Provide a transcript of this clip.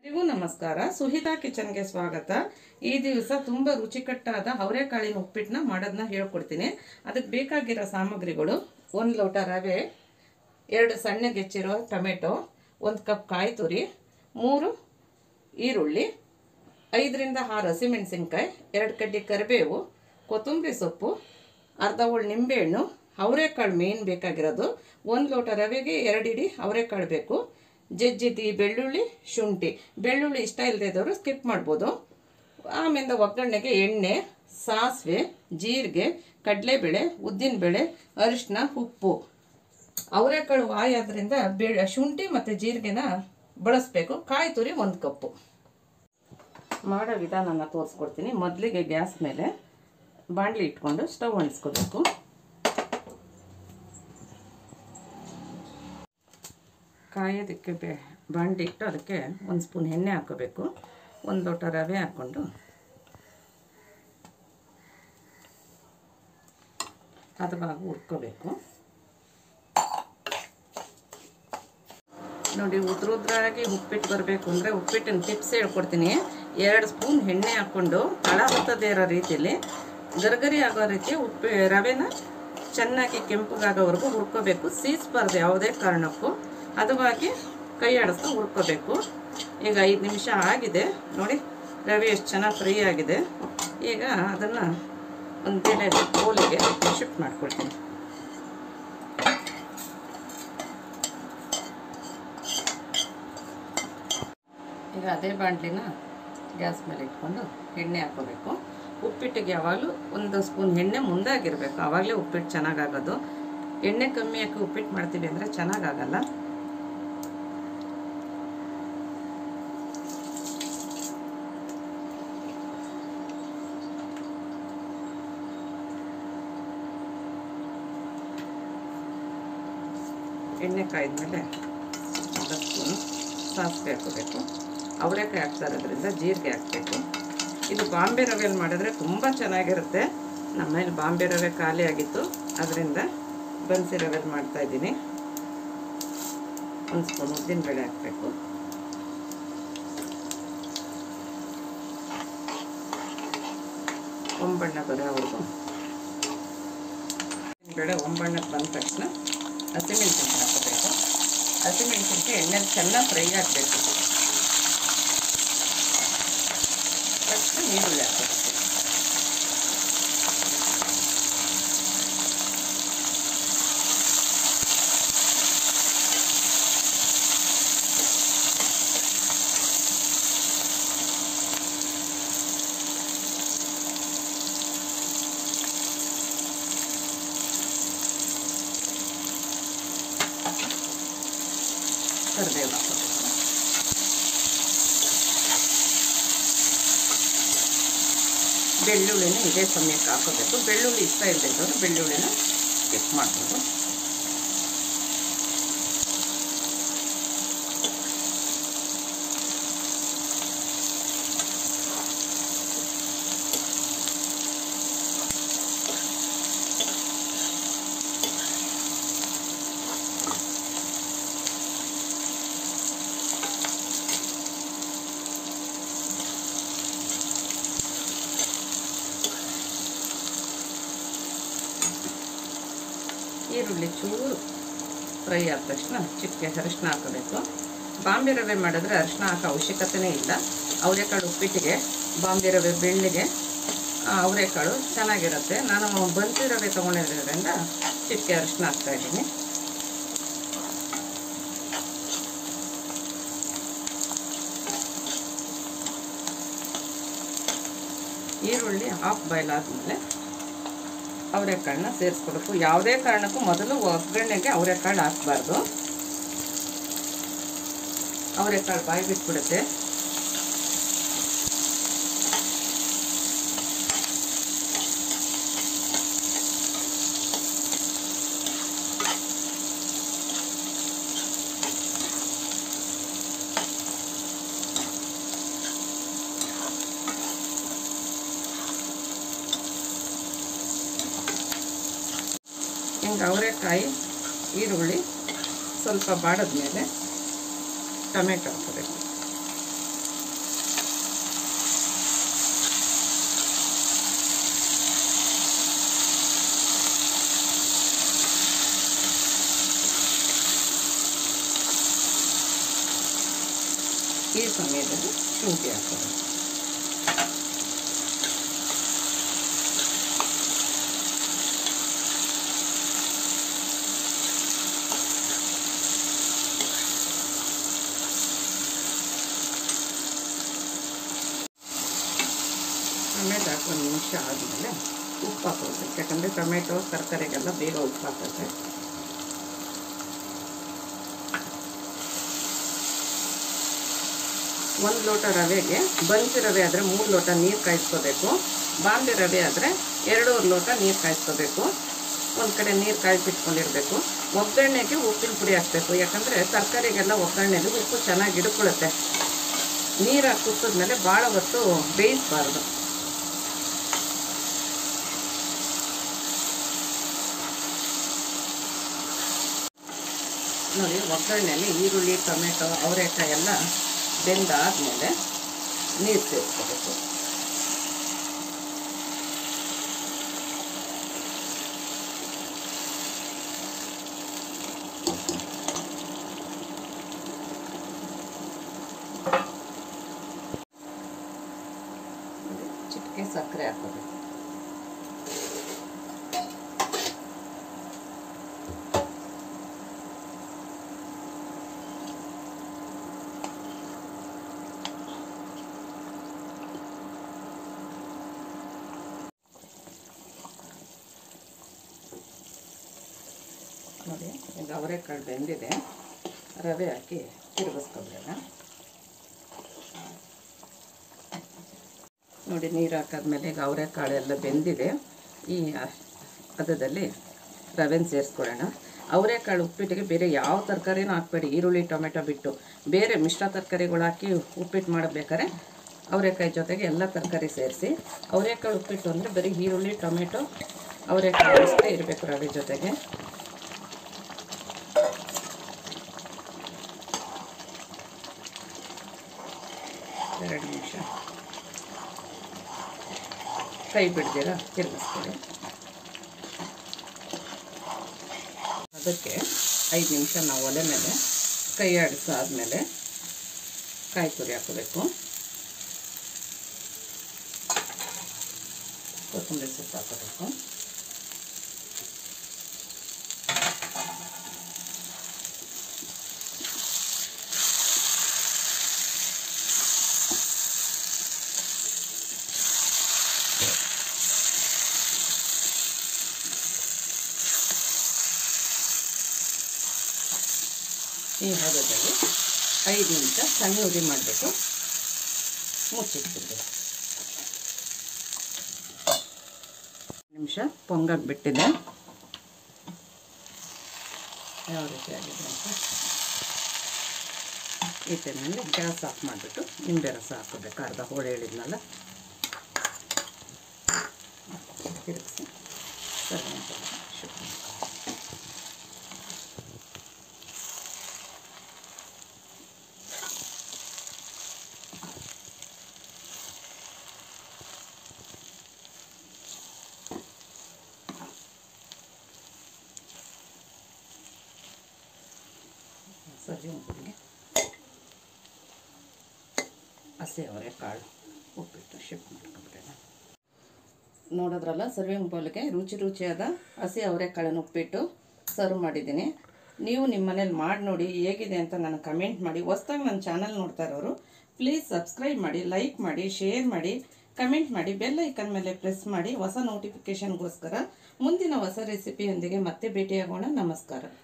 ಎಲ್ರಿಗೂ ನಮಸ್ಕಾರ ಸುಹಿತಾ ಕಿಚನ್ಗೆ ಸ್ವಾಗತ ಈ ದಿವಸ ತುಂಬ ರುಚಿಕಟ್ಟಾದ ಅವರೆಕಾಳಿನ ಉಪ್ಪಿಟ್ಟನ್ನ ಮಾಡೋದನ್ನ ಹೇಳ್ಕೊಡ್ತೀನಿ ಅದಕ್ಕೆ ಬೇಕಾಗಿರೋ ಸಾಮಗ್ರಿಗಳು ಒಂದು ಲೋಟ ರವೆ ಎರಡು ಸಣ್ಣಗೆ ಹೆಚ್ಚಿರೋ ಟೊಮೆಟೊ ಒಂದು ಕಪ್ ಕಾಯಿ ತುರಿ ಮೂರು ಈರುಳ್ಳಿ ಐದರಿಂದ ಆರು ಹಸಿಮೆಣಸಿನ್ಕಾಯಿ ಎರಡು ಕಡ್ಡಿ ಕರಿಬೇವು ಕೊತ್ತಂಬರಿ ಸೊಪ್ಪು ಅರ್ಧ ಹೋಳು ನಿಂಬೆಹಣ್ಣು ಅವರೆಕಾಳು ಮೇನ್ ಬೇಕಾಗಿರೋದು ಒಂದು ಲೋಟ ರವೆಗೆ ಎರಡು ಇಡಿ ಅವರೆಕಾಳು ಬೇಕು ಜಜ್ಜಿದಿ ಬೆಳ್ಳುಳ್ಳಿ ಶುಂಠಿ ಬೆಳ್ಳುಳ್ಳಿ ಇಷ್ಟ ಇಲ್ಲದೆ ಇದ್ದವರು ಸ್ಕಿಪ್ ಮಾಡ್ಬೋದು ಆಮೇಲೆ ಒಗ್ಗರಣೆಗೆ ಎಣ್ಣೆ ಸಾಸಿವೆ ಜೀರಿಗೆ ಕಡಲೆಬೇಳೆ ಉದ್ದಿನಬೇಳೆ ಅರಿಶಿನ ಉಪ್ಪು ಅವರೆಕಾಳು ವಾಯಿ ಆದ್ದರಿಂದ ಬೆ ಶುಂಠಿ ಮತ್ತು ಜೀರಿಗೆನ ಬಳಸಬೇಕು ಕಾಯಿ ತುರಿ ಒಂದು ಕಪ್ಪು ಮಾಡೋ ವಿಧಾನನ ತೋರಿಸ್ಕೊಡ್ತೀನಿ ಮೊದಲಿಗೆ ಗ್ಯಾಸ್ ಮೇಲೆ ಬಾಣಲಿ ಇಟ್ಕೊಂಡು ಸ್ಟವ್ ಅಂಟಿಸ್ಕೋಬೇಕು ಕಾಯೋದಕ್ಕೆ ಬೆ ಬಾಣಲಿ ಇಟ್ಟು ಅದಕ್ಕೆ ಒಂದು ಸ್ಪೂನ್ ಎಣ್ಣೆ ಹಾಕೋಬೇಕು ಒಂದು ಲೋಟ ರವೆ ಹಾಕ್ಕೊಂಡು ಹದವಾಗಿ ಹುರ್ಕೋಬೇಕು ನೋಡಿ ಉದ್ರುದ್ರಾಗಿ ಉಪ್ಪಿಟ್ಟು ಬರಬೇಕು ಅಂದರೆ ಉಪ್ಪಿಟ್ಟಿನ ಟಿಪ್ಸ್ ಹೇಳ್ಕೊಡ್ತೀನಿ ಎರಡು ಸ್ಪೂನ್ ಎಣ್ಣೆ ಹಾಕ್ಕೊಂಡು ತಳ ಹತ್ತದೇ ಇರೋ ರೀತಿಯಲ್ಲಿ ಗರ್ಗರಿ ಆಗೋ ರೀತಿ ಉಪ್ಪಿ ರವೆನ ಚೆನ್ನಾಗಿ ಕೆಂಪಗಾಗೋವರೆಗೂ ಹುರ್ಕೋಬೇಕು ಸೀಸ್ಬಾರ್ದು ಯಾವುದೇ ಕಾರಣಕ್ಕೂ ಹದವಾಗಿ ಕೈ ಆಡಿಸ್ತಾ ಹುರ್ಕೋಬೇಕು ಈಗ ಐದು ನಿಮಿಷ ಆಗಿದೆ ನೋಡಿ ರವೆ ಎಷ್ಟು ಚೆನ್ನಾಗಿ ಫ್ರೈ ಆಗಿದೆ ಈಗ ಅದನ್ನು ಒಂದು ಬೇಳೆ ಕೋಲಿಗೆ ಶಿಫ್ಟ್ ಮಾಡ್ಕೊಳ್ತೀನಿ ಈಗ ಅದೇ ಬಾಣಲಿನ ಗ್ಯಾಸ್ ಮೇಲೆ ಇಟ್ಕೊಂಡು ಎಣ್ಣೆ ಹಾಕೋಬೇಕು ಉಪ್ಪಿಟ್ಟಿಗೆ ಯಾವಾಗಲೂ ಒಂದು ಸ್ಪೂನ್ ಎಣ್ಣೆ ಮುಂದಾಗಿರಬೇಕು ಆವಾಗಲೇ ಉಪ್ಪಿಟ್ಟು ಚೆನ್ನಾಗಾಗೋದು ಎಣ್ಣೆ ಕಮ್ಮಿ ಹಾಕಿ ಉಪ್ಪಿಟ್ಟು ಮಾಡ್ತೀವಿ ಅಂದರೆ ಚೆನ್ನಾಗಾಗಲ್ಲ ಎಣ್ಣೆ ಕಾಯ್ದ್ಮೇಲೆ ಒಂದು ಸ್ಪೂನು ಸಾಸಿವೆ ಹಾಕೋಬೇಕು ಅವರೆಕಾಯಿ ಹಾಕ್ತಾ ಇರೋದ್ರಿಂದ ಜೀರಿಗೆ ಹಾಕಬೇಕು ಇದು ಬಾಂಬೆ ರವೆಯಲ್ಲಿ ಮಾಡಿದ್ರೆ ತುಂಬ ಚೆನ್ನಾಗಿರುತ್ತೆ ನಮ್ಮಲ್ಲಿ ಬಾಂಬೆ ರವೆ ಖಾಲಿ ಆಗಿತ್ತು ಅದರಿಂದ ಬನ್ಸಿ ರವೆಯಲ್ಲಿ ಮಾಡ್ತಾಯಿದ್ದೀನಿ ಒಂದು ಸ್ಪೂನ್ ಉದ್ದಿನಬೇಳೆ ಹಾಕಬೇಕು ಒಂಬಣ್ಣ ಬರೋವರೆಗೂ ಬೇಳೆ ಒಂಬಣ್ಣಕ್ಕೆ ಬಂದ ತಕ್ಷಣ ಹಸಿಮೆಣಸಿನ್ಕಾಯಿ ಹಾಕೋಬೇಕು ಹಸಿಮೆಣಸಿನ್ಕಾಯಿ ಎಣ್ಣೆಲಿ ಚೆನ್ನಾಗಿ ಫ್ರೈ ಆಗಬೇಕು ತಕ್ಷಣ ಈರುಳ್ಳಿ ಹಾಕಬೇಕು ಕರಿಬೇವು ಹಾಕೋಬೇಕು ಬೆಳ್ಳುಳ್ಳಿನ ಇದೇ ಸಮಯಕ್ಕೆ ಹಾಕೋಬೇಕು ಬೆಳ್ಳುಳ್ಳಿ ಇಷ್ಟ ಇಲ್ಲದಿದ್ದವರು ಬೆಳ್ಳುಳ್ಳಿನ ಸ್ಕಿಪ್ ಮಾಡ್ಬೋದು ಈರುಳ್ಳಿ ಚೂರು ಫ್ರೈ ಆದ ತಕ್ಷಣ ಚಿಕ್ಕೆ ಅರಿಶಿನ ಹಾಕಬೇಕು ಬಾಂಬೆ ರವೆ ಮಾಡಿದ್ರೆ ಅರಿಶಿನ ಹಾಕೋ ಅವಶ್ಯಕತೆನೇ ಇಲ್ಲ ಅವರೆಕಾಳು ಉಪ್ಪಿಟ್ಟಿಗೆ ಬಾಂಬೆ ರವೆ ಬೆಳ್ಳಿಗೆ ಅವರೆಕಾಳು ಚೆನ್ನಾಗಿರುತ್ತೆ ನಾನು ಬನ್ಸಿ ರವೆ ತೊಗೊಂಡಿರೋದ್ರಿಂದ ಚಿಕ್ಕೆ ಅರಿಶಿನ ಹಾಕ್ತಾಯಿದ್ದೀನಿ ಈರುಳ್ಳಿ ಹಾಫ್ ಬಾಯ್ಲ್ ಆದಮೇಲೆ ಅವರೆಕಾಳನ್ನ ಸೇರಿಸ್ಕೊಬೇಕು ಯಾವುದೇ ಕಾರಣಕ್ಕೂ ಮೊದಲು ಒಗ್ಗರಣೆಗೆ ಅವರೆಕಾಳು ಹಾಕಬಾರ್ದು ಅವರೆಕಾಳು ಬಾಯಿ ಬಿಟ್ಬಿಡುತ್ತೆ ಹಿಂಗೆ ಅವರೆಕಾಯಿ ಈರುಳ್ಳಿ ಸ್ವಲ್ಪ ಬಾಡಿದ್ಮೇಲೆ ಟೊಮೆಟೊ ಹಾಕಬೇಕು ಈ ಸಮಯದಲ್ಲಿ ಶುಂಠಿ ಹಾಕೋದು ಆಮೇಲೆ ಒಂದು ನಿಮಿಷ ಆದಮೇಲೆ ಉಪ್ಪು ಹಾಕೋದು ಯಾಕಂದರೆ ಟೊಮೆಟೊ ತರಕಾರಿಗೆಲ್ಲ ಬೇಗ ಉಪ್ಪು ಹಾಕುತ್ತೆ ಒಂದು ಲೋಟ ರವೆಗೆ ಬನ್ಸಿ ರವೆ ಆದರೆ ಮೂರು ಲೋಟ ನೀರು ಕಾಯಿಸ್ಕೋಬೇಕು ಬಾಂಬೆ ರವೆ ಆದರೆ ಎರಡೂವರೆ ಲೋಟ ನೀರು ಕಾಯಿಸ್ಕೋಬೇಕು ಒಂದು ಕಡೆ ನೀರು ಕಾಯಿಸಿಟ್ಕೊಂಡಿರಬೇಕು ಒಗ್ಗರಣೆಗೆ ಉಪ್ಪಿನ ಪುಡಿ ಹಾಕಬೇಕು ಯಾಕಂದರೆ ತರಕಾರಿಗೆಲ್ಲ ಒಗ್ಗರಣೆಲಿ ಉಪ್ಪು ಚೆನ್ನಾಗಿ ಹಿಡ್ಕೊಳ್ಳುತ್ತೆ ನೀರು ಹಾಕಿ ಕುಸಿದ್ಮೇಲೆ ಭಾಳ ಹೊತ್ತು ಬೇಯಿಸಬಾರ್ದು ನೋಡಿ ಒಗ್ಗರಣೆಯಲ್ಲಿ ಈರುಳ್ಳಿ ಟೊಮೆಟೊ ಅವರೆಕಾಯಿ ಎಲ್ಲ ಬೆಂದಾದಮೇಲೆ ನೀರು ಸೇರಿಸ್ಕೋಬೇಕು ಚಿಟಿಕೆ ಸಕ್ಕರೆ ಹಾಕೋಬೇಕು ನೋಡಿ ಈಗ ಅವರೆಕಾಳು ಬೆಂದಿದೆ ರವೆ ಹಾಕಿ ತಿರುಗಿಸ್ಕೊಬೇಡ ನೋಡಿ ನೀರು ಹಾಕಾದ್ಮೇಲೆ ಈಗ ಅವರೆಕಾಳು ಎಲ್ಲ ಬೆಂದಿದೆ ಈ ಹದದಲ್ಲಿ ರವೆನ ಸೇರಿಸ್ಕೊಳ್ಳೋಣ ಅವರೆಕಾಳು ಉಪ್ಪಿಟ್ಟಿಗೆ ಬೇರೆ ಯಾವ ತರಕಾರಿನೂ ಹಾಕ್ಬೇಡಿ ಈರುಳ್ಳಿ ಟೊಮೆಟೊ ಬಿಟ್ಟು ಬೇರೆ ಮಿಶ್ರ ತರಕಾರಿಗಳು ಹಾಕಿ ಉಪ್ಪಿಟ್ಟು ಮಾಡಬೇಕಾದ್ರೆ ಅವರೆಕಾಯಿ ಜೊತೆಗೆ ಎಲ್ಲ ತರಕಾರಿ ಸೇರಿಸಿ ಅವರೆಕಾಳು ಉಪ್ಪಿಟ್ಟು ಅಂದರೆ ಬರೀ ಈರುಳ್ಳಿ ಟೊಮೆಟೊ ಅವರೆಕಾಳು ಅಷ್ಟೇ ಇರಬೇಕು ರವೆ ಜೊತೆಗೆ ಎರಡು ನಿಮಿಷ ಕೈ ಬಿಡ್ದಿರ ತಿರುಗಿಸ್ಕೊಳ್ಳಿ ಅದಕ್ಕೆ ಐದು ನಿಮಿಷ ನಾವು ಒಲೆ ಮೇಲೆ ಕೈ ಆಡಿಸಾದ್ಮೇಲೆ ಕಾಯಿ ತುರಿ ಹಾಕೋಬೇಕು ಕೊತ್ತಂಬರಿ ಸೊಪ್ಪು ಹಾಕೋಬೇಕು ಈ ಹದದಲ್ಲಿ ಐದು ನಿಮಿಷ ಸಣ್ಣ ಉರಿ ಮಾಡಬೇಕು ಮುಚ್ಚಿಟ್ಬಿಡ್ಬೇಕು ನಿಮಿಷ ಪೊಂಗಕ್ಕೆ ಬಿಟ್ಟಿದೆ ಯಾವ ರೀತಿ ಆಗಿದೆ ಅಂತ ಈ ಟೈಮಲ್ಲಿ ಗ್ಯಾಸ್ ಆಫ್ ಮಾಡಿಬಿಟ್ಟು ನಿಂಬೆ ರಸ ಹಾಕೋಬೇಕು ಅರ್ಧ ಹೋಳು ಹೇಳಿದ್ನಲ್ಲ ತಿರುಗಿಸಿ ಸರಿ ಅಂತ ಶುರು ಸರಿ ಉಪ್ಪಿಗೆ ಹಸಿ ಅವರೆಕಾಳು ಉಪ್ಪಿಟ್ಟು ಶಿಫ್ಟ್ ಮಾಡ್ಕೊಂಬಿಡೋಣ ನೋಡಿದ್ರಲ್ಲ ಸರ್ವಿಂಗ್ ಬೌಲ್ಗೆ ರುಚಿ ರುಚಿಯಾದ ಹಸಿ ಅವರೆಕಾಳನ್ನು ಉಪ್ಪಿಟ್ಟು ಸರ್ವ್ ಮಾಡಿದ್ದೀನಿ ನೀವು ನಿಮ್ಮ ಮನೇಲಿ ಮಾಡಿ ನೋಡಿ ಹೇಗಿದೆ ಅಂತ ನನಗೆ ಕಮೆಂಟ್ ಮಾಡಿ ಹೊಸ್ದಾಗಿ ನನ್ನ ಚಾನಲ್ ನೋಡ್ತಾ ಇರೋರು ಪ್ಲೀಸ್ ಸಬ್ಸ್ಕ್ರೈಬ್ ಮಾಡಿ ಲೈಕ್ ಮಾಡಿ ಶೇರ್ ಮಾಡಿ ಕಮೆಂಟ್ ಮಾಡಿ ಬೆಲ್ ಐಕನ್ ಮೇಲೆ ಪ್ರೆಸ್ ಮಾಡಿ ಹೊಸ ನೋಟಿಫಿಕೇಷನ್ಗೋಸ್ಕರ ಮುಂದಿನ ಹೊಸ ರೆಸಿಪಿಯೊಂದಿಗೆ ಮತ್ತೆ ಭೇಟಿಯಾಗೋಣ ನಮಸ್ಕಾರ